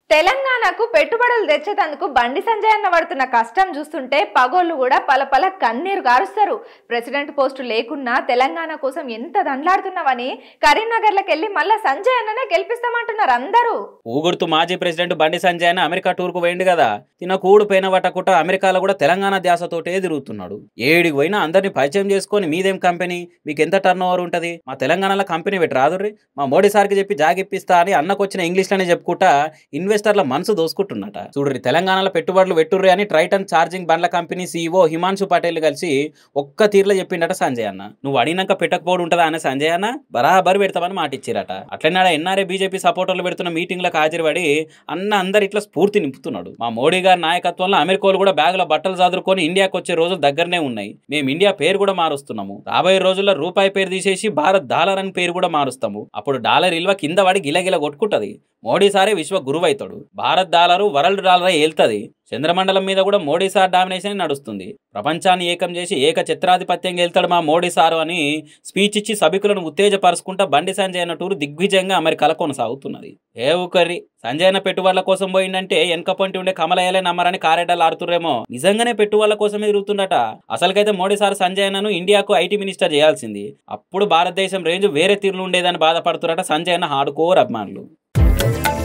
తెలంగాణకు పెట్టుబడులు తెచ్చేటందుకు బండి సంజయ్ అన్న పడుతున్న కష్టం చూస్తుంటే పగోళ్ళు కూడా పలపల కన్నీరు గారుస్తారు ప్రెసిడెంట్ పోస్టు లేకున్నా తెలంగాణ కోసం ఎంత దండలాడుతున్నావని కరీంనగర్లకు వెళ్ళి మళ్ళా సంజయ్ అన్ననే గెలిపిస్తామంటున్నారు అందరూ ఊగుడుతూ మాజీ ప్రెసిడెంట్ బండి సంజయ్ అన్న అమెరికా టూర్కు పోయిండు కదా తిన కూడు పోయిన వట్టకుట అమెరికాలో కూడా తెలంగాణ ధ్యాసతోటే తిరుగుతున్నాడు ఏడికి పోయినా అందరిని పరిచయం చేసుకొని మీదేం కంపెనీ మీకు ఎంత టర్న్ ఓవర్ ఉంటుంది మా తెలంగాణలో కంపెనీ పెట్టి రాదుర్రి మా మోడీ సార్కి చెప్పి జాగిప్పిస్తా అని అన్నకు వచ్చిన ఇంగ్లీష్లోనే చెప్పుకుంటా ఇన్వెస్టర్ల మనసు దోసుకుంటున్నట చూడ్రి తెలంగాణలో పెట్టుబడులు పెట్టుర్రి అని ట్రైటన్ ఛార్జింగ్ బండ్ల కంపెనీ సీఈఓ హిమాంశు పటేల్ కలిసి ఒక్క తీర్లో చెప్పిండట సంజయ్ అన్న నువ్వు అడిగినాక పెట్టకపోవడం ఉంటుందా అనే సంజయ్ అన్న బరాబర్ పెడతామని మాట ఇచ్చిరట అట్లనే ఆడ ఎన్ఆర్ఏ బీజేపీ సపోర్టర్లు పెడుతున్న మీటింగ్లకు హాజరుపడి అన్న అందరు ఇట్లా స్ఫూర్తి నింపుతున్నాడు మా మోడీ గారి నాయకత్వంలో అమెరికాలు కూడా బ్యాగులో బట్టలు చదువుకొని ఇండియాకి వచ్చే రోజులు దగ్గరనే ఉన్నాయి మేము ఇండియా పేరు కూడా మారుస్తున్నాము రాబోయే రోజుల్లో రూపాయి పేరు తీసేసి భారత్ డాలర్ అని పేరు కూడా మారుస్తాము అప్పుడు డాలర్ ఇల్వ కింద పడి గిలగిల కొట్టుకుంటది మోడీ సారే విశ్వ గురువు అవుతాడు భారత్ డాలరు వరల్డ్ డాలర్ ఏల్తది చంద్రమండలం మీద కూడా మోడీ సార్ డామినేషన్ నడుస్తుంది ప్రపంచాన్ని ఏకం చేసి ఏక చిత్రాధిపత్యం గెలుతాడు మా మోడీ సారు అని స్పీచ్ ఇచ్చి సభికులను ఉత్తేజపరుచుకుంటా బండి సంజయ్ అన్న టూరు దిగ్విజయంగా అమెరికాలో కొనసాగుతున్నది ఏ ఊకర్రి సంజయ్ అన్న పెట్టుబడుల కోసం పోయిందంటే వెనక పొంటి ఉండే కమలయ్యలే నమ్మరని కారెడ్డలు ఆడుతుర్రేమో నిజంగానే పెట్టుబడుల కోసమే తిరుగుతుండట అసలుకైతే మోడీ సార్ సంజయ్ అన్నను ఇండియాకు ఐటీ మినిస్టర్ చేయాల్సింది అప్పుడు భారతదేశం రేంజ్ వేరే తీరులు ఉండేదని బాధపడుతున్నట సంజయ్ అన్న హార్డ్ కోర్ అభిమానులు